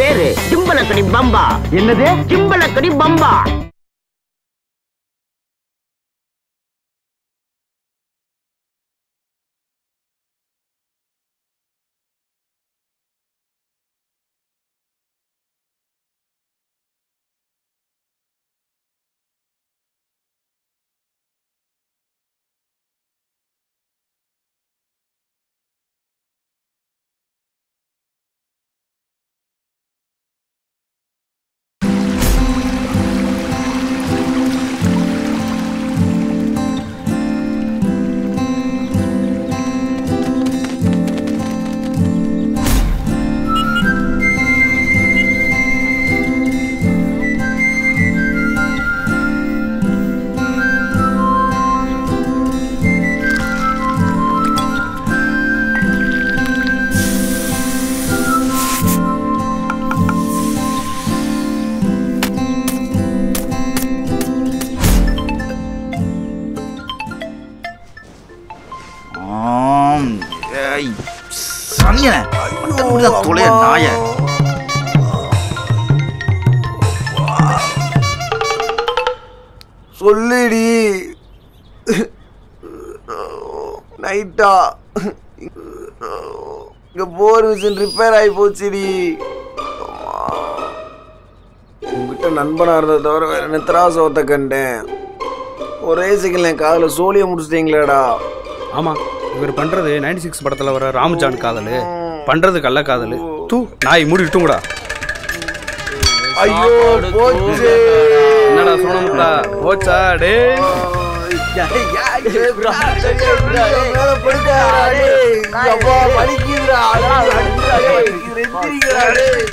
பேரு ஜிம்பலக்கடி பம்பா என்னது ஜிம்பலக்கடி பம்பா ஆம் ஏய் சனியனே இப்படிதான் தொலைய நாய சொல்லுடி நைட்டா இங்க போர் மிஷின் ரிப்பேர் ஆகி போச்சுடி உங்ககிட்ட நண்பனா இருந்ததை தவிர வேற என்ன திராசோத்த கண்டேன் ஒரே செகண்ட்ல என் காதுல சோழிய முடிச்சிட்டீங்களேடா ஆமா இவர் பண்றது 96 சிக்ஸ் படத்துல வர ராமஜான் காதல் பண்றது கள்ள காதல் தூ நாய் மூடி விட்டுங்கடா ஐயோ போச்சு என்னடா சோனமுத்தா போச்சா டே மேல படுக்காதடா, டேய். அப்பா, வலிக்குதுடா. டேய், இது எந்திரிங்கடா, டேய்.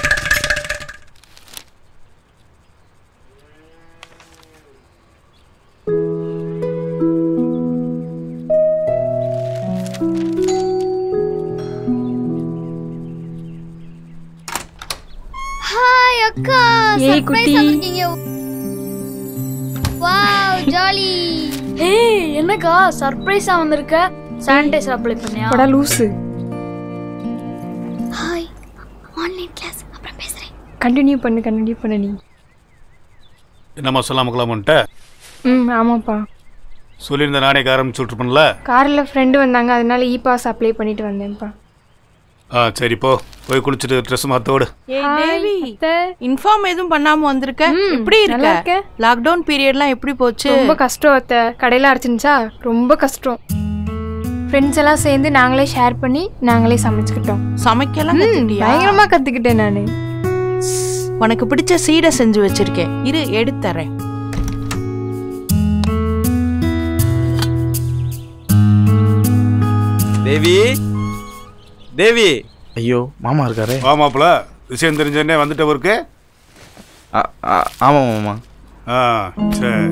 ஹாய் அக்கா ஏய், surprise குட்டி. வந்திருக்கீங்க வாவ் ஜாலி ஏய் என்னக்கா சர்ப்ரைஸா வந்திருக்க சானிடைசர் அப்ளை பண்ணியா படா லூசு ஹாய் ஆன்லைன் கிளாஸ் அப்புறம் பேசுறேன் கண்டினியூ பண்ணு கண்டினியூ பண்ணு நீ என்னம்மா சொல்லாம கிளம்பன்ட்ட ம் ஆமாப்பா சொல்லியிருந்த நானே ஆரம்பிச்சு விட்டுருப்பேன்ல காரில் ஃப்ரெண்டு வந்தாங்க அதனால இ பாஸ் அப்ளை பண்ணிட்டு வந்தேன்ப்பா ஆ சரி போ போய் குளிச்சுட்டு ட்ரெஸ் மாத்தோடு ஏய் Hi, தேவி அத்தை. இன்ஃபார்ம் எதுவும் பண்ணாம வந்திருக்க ம், எப்படி நல்லா இருக்க இருக்கேன். லாக்டவுன் பீரியட்லாம் எப்படி போச்சு ரொம்ப கஷ்டம் அத்தை கடையில் அரைச்சிருந்துச்சா ரொம்ப கஷ்டம் ஃப்ரெண்ட்ஸ் எல்லாம் சேர்ந்து நாங்களே ஷேர் பண்ணி நாங்களே சமைச்சுக்கிட்டோம் சமைக்கலாம் ம், கத்துக்கிட்டியா பயங்கரமா கத்துக்கிட்டேன் நான் உனக்கு பிடிச்ச சீடை செஞ்சு வச்சிருக்கேன் இரு எடுத்து தரேன் தேவி தேவி ஐயோ மாமா இருக்காரு வா மாப்பிள விஷயம் தெரிஞ்சோடனே வந்துட்ட ஒருக்கு ஆமா மாமா ஆ சரி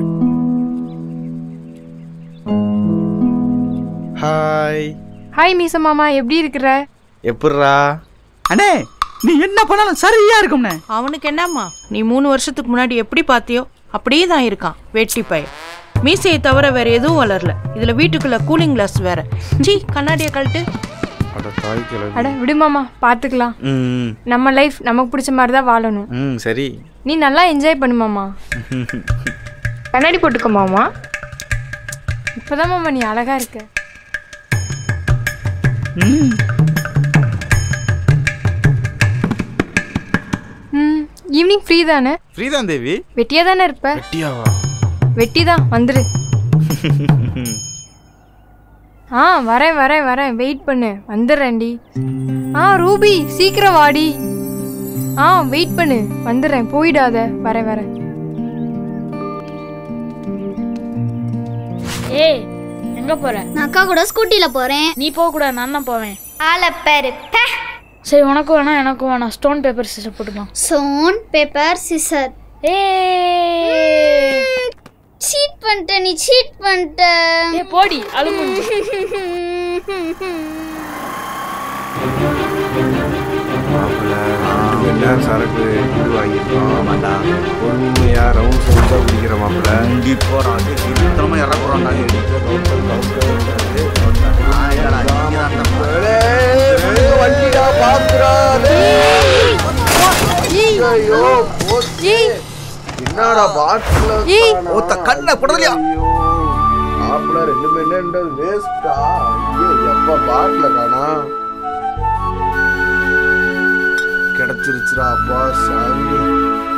ஹாய் ஹாய் மீச மாமா எப்படி இருக்கிற எப்பட்றா அண்ணே நீ என்ன பண்ணாலும் சரியா இருக்கும்ண்ணே அவனுக்கு என்னம்மா நீ மூணு வருஷத்துக்கு முன்னாடி எப்படி பாத்தியோ அப்படியே தான் இருக்கான் வேட்டி பையன் மீசையை தவிர வேற எதுவும் வளரல இதுல வீட்டுக்குள்ள கூலிங் கிளாஸ் வேற சீ கண்ணாடியை கழட்டு அட தாய் கிழவி. அட விடு மாமா பார்த்துக்கலாம் ம் நம்ம லைஃப் நமக்கு பிடிச்ச மாதிரி தான் வாழணும் ம் சரி நீ நல்லா என்ஜாய் பண்ணு மாமா கண்ணாடி போட்டுக்கோ மாமா இப்போதான் மாமா நீ அழகா இருக்க ம் ம் ஈவினிங் ஃப்ரீ தானே ஃப்ரீதான் தேவி வெட்டியா தானே இருப்ப வெட்டியாவா வெட்டி தான் வந்துரு ஆ வரேன் வரேன் வரேன் வெயிட் பண்ணு வந்துடுறேன்டி ஆ ரூபி சீக்கிரம் வாடி ஆ வெயிட் பண்ணு வந்துடுறேன் போயிடாத வரேன் வரேன் ஏய் எங்க போற நான் அக்கா கூட ஸ்கூட்டில போறேன் நீ போக கூடாது நான் தான் போவேன் ஆள பேரு சரி உனக்கும் வேணாம் எனக்கும் வேணாம் ஸ்டோன் பேப்பர் சிஸ்டர் போட்டுக்கலாம் சோன் பேப்பர் சிசர் ஏய் சீட் பண்ணிட்ட நீ சீட் பண்ணிட்ட ஏ போடி அழுமுஞ்சு என்ன சரக்கு இது வாங்கியிருக்கோம் பொறுமையா ரவுண்ட் ரவுண்டா குடிக்கிற மாப்பிள்ள கண்டிப்பா ராஜே திருத்தமா இறக்குறான்டா வண்டிடா பாத்துறா ஐயோ போச்சு. ஏய் என்னடா பாட்டில் ஏய். ஒத்த கண்ணை குடலையா மாப்பிள்ள ரெண்டு மணி வேஸ்டா ஐயோ எப்ப பாட்டில் காணா கிடைச்சிருச்சுடா அப்பா சாமி